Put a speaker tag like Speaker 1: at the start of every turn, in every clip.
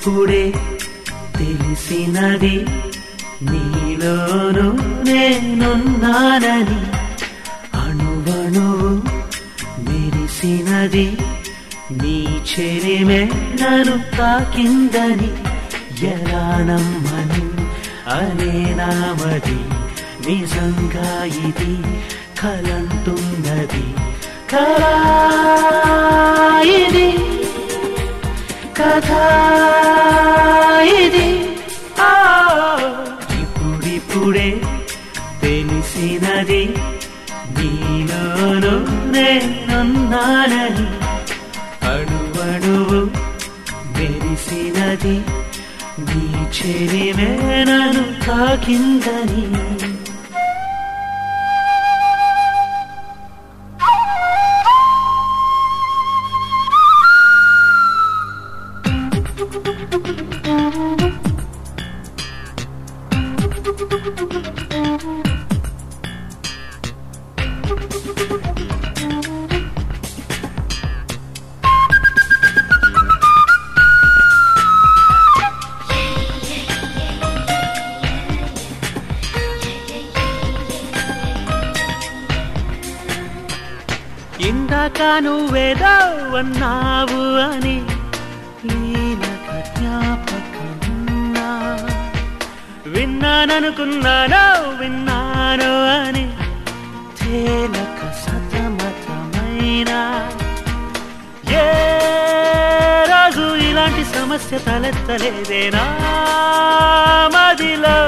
Speaker 1: ఇప్పుడిప్పుడే తెలిసినది నీలోను నేనున్నానని అణువణువు మెరిసినది నీ చెరిమే నన్ను తాకిందని ఎలా నమ్మను అనే నామది నిజంగా ఇది కలంటున్నది కళా ఇది కథ ఇది ఆ, ఇప్పుడిప్పుడే తెలిసినది నీలోను నేనున్నానని అణువణువు మెరిసినది నీ చెరిమే నన్ను తాకిందని ఇందాక నువ్వేదో అన్నావు అని లీలక జ్ఞాపకమున్నా విన్నాననుకున్నానో విన్నాను అని తేలక సతమతమైనా ఏ రోజు ఇలాంటి సమస్య తలెత్తలేదేనా మదిలో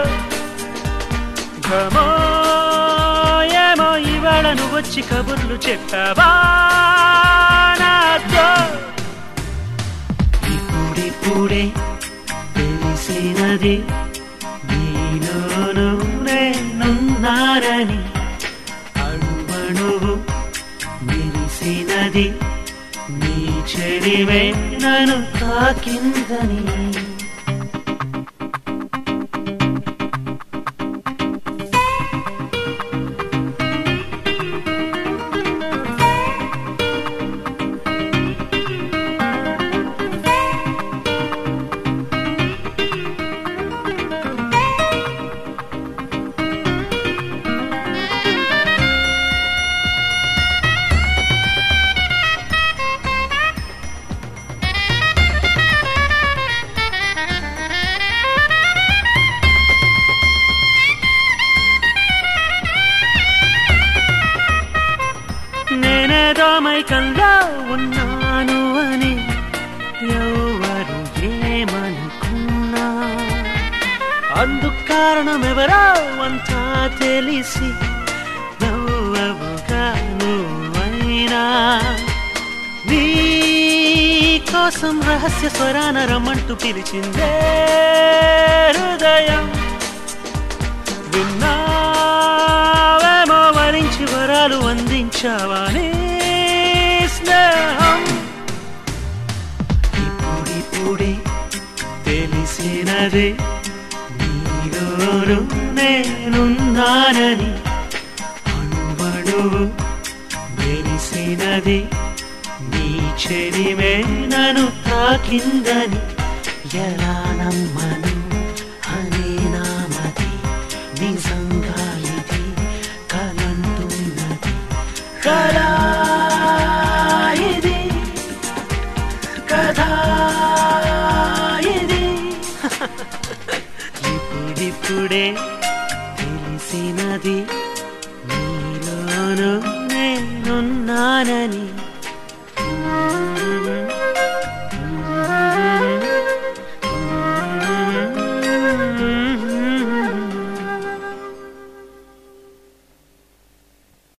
Speaker 1: ఘమో ఏమో ఇవాళ నువ్వొచ్చి కబుర్లు చెప్పావా నాతో ఇప్పుడిప్పుడే తెలిసినది నీలోను నేనున్నారని అణువణువు మెరిసినది నీ చెరివే నన్ను తాకిందని నేనేదో మైకంలో ఉన్నాను అని ఎవరు ఏమనుకున్నా అందుకు కారణం ఎవరో అంతా తెలిసి నవ్వవుగా నువ్వైనా నీ కోసం రహస్య స్వరాన రమ్మంటూ పిలిచిందే హృదయం విన్నావేమో వరించి వరాలు అందించావని స్నేహం ఇప్పుడిప్పుడే తెలిసినది నీలోను నేనున్నానని అణువణువు మెరిసినది నీ చెరిమే నన్ను తాకిందని ఎలా నమ్మను అనే నామది నిజంగా ఇది కలంటున్నది కళా ఇది కథ ఇది ఇప్పుడిప్పుడే తెలిసినది నీలోను నేనున్నానని